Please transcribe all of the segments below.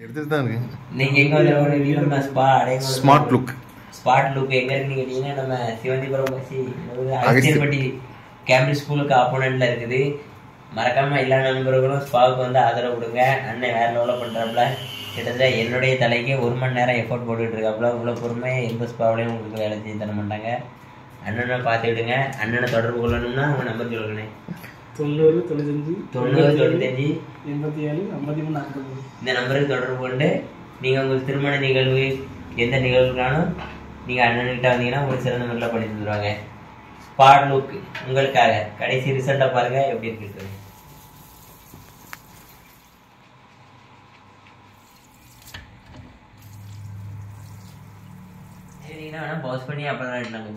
எடுத்துட்டு தான் இருக்கேன் நீங்க எங்க வந்து நம்ம ஸ்பா அடையணும் ஸ்மார்ட் லுக் ஸ்பாட் லுக் எங்க இருக்குன்னு கேட்டீங்கன்னா நம்ம சிவந்திபுரம் பசி அகஸ்தியர். அகஸ்தியர்பட்டி கேம்பிரிட்ஜ் ஸ்கூலுக்கு ஆப்போனண்ட்ல இருக்குது மறக்காம எல்லா நண்பர்களும் ஸ்பாவுக்கு வந்து ஆதரவு கொடுங்க அண்ணன் வேற லெவலில் பண்றாப்புல கிட்டத்தட்ட என்னுடைய தலைக்கு ஒரு மணி நேரம் எஃபோர்ட் போட்டுட்டு இருக்காப்புல இவ்வளோ பொறுமை எந்த ஸ்பாவிலையும் உங்களுக்கு வேலை செஞ்சு தர மாட்டாங்க அண்ணனை பார்த்துக்கிடுங்க அண்ணனை தொடர்பு கொள்ளணும்னா உங்க நம்பர் சொல்லுங்கண்ணே தொண்ணூறு தொண்ணூத்தஞ்சு தொண்ணூறு தொண்ணூத்தஞ்சு எண்பத்தி ஏழு ஐம்பத்தி மூணு நாற்பது இந்த நம்பருக்கு தொடர்பு கொண்டு நீங்கள் உங்கள் திருமண நிகழ்வு எந்த நிகழ்வுனாலும் நீங்கள் அண்ணன்கிட்ட வந்தீங்கன்னா உங்களுக்கு சிறந்த முறையில் பண்ணி தந்துடுவாங்க ஸ்பாட் லுக் உங்களுக்காக கடைசி ரிசல்ட்டை பாருங்க எப்படி இருக்கு சரிங்கண்ணா வேணா பாஸ் பண்ணி அப்புறம் எடுத்தாங்க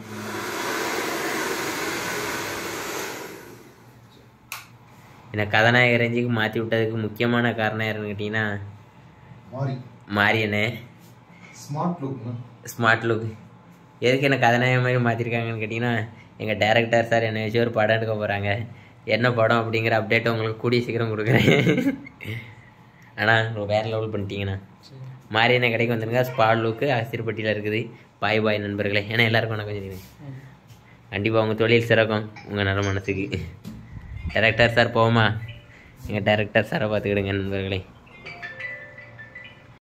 என்னை கதாநாயக ரேஞ்சுக்கு மாற்றி விட்டதுக்கு முக்கியமான காரணம் யாருன்னு கேட்டிங்கன்னா மாறி மாரியண்ணே ஸ்மார்ட் லுக் ஸ்மார்ட் லுக் எதுக்கு என்ன கதாநாயக மாதிரி மாற்றிருக்காங்கன்னு கேட்டிங்கன்னா எங்கள் டேரக்டர் சார் என்னை வச்சு ஒரு படம் எடுக்க போகிறாங்க என்ன படம் அப்படிங்கிற அப்டேட்டை உங்களுக்கு கூடிய சீக்கிரம் கொடுக்குறேன் ஆனால் வேறு லெவல் பண்ணிட்டீங்கண்ணா மாரியண்ணே கடைக்கு வந்துருங்க ஸ்பாட் லுக்கு அசிர்பட்டியில் இருக்குது பாய் பாய் நண்பர்களே ஏன்னா எல்லாருக்கும் வணக்கம் சொல்லிடுங்க கண்டிப்பாக உங்கள் தொழில் சிறக்கும் உங்கள் நல்ல மனசுக்கு டேரக்டர் சார் போவோமா எங்கள் டேரக்டர் சாரை பார்த்துக்கிடுங்க நண்பர்களே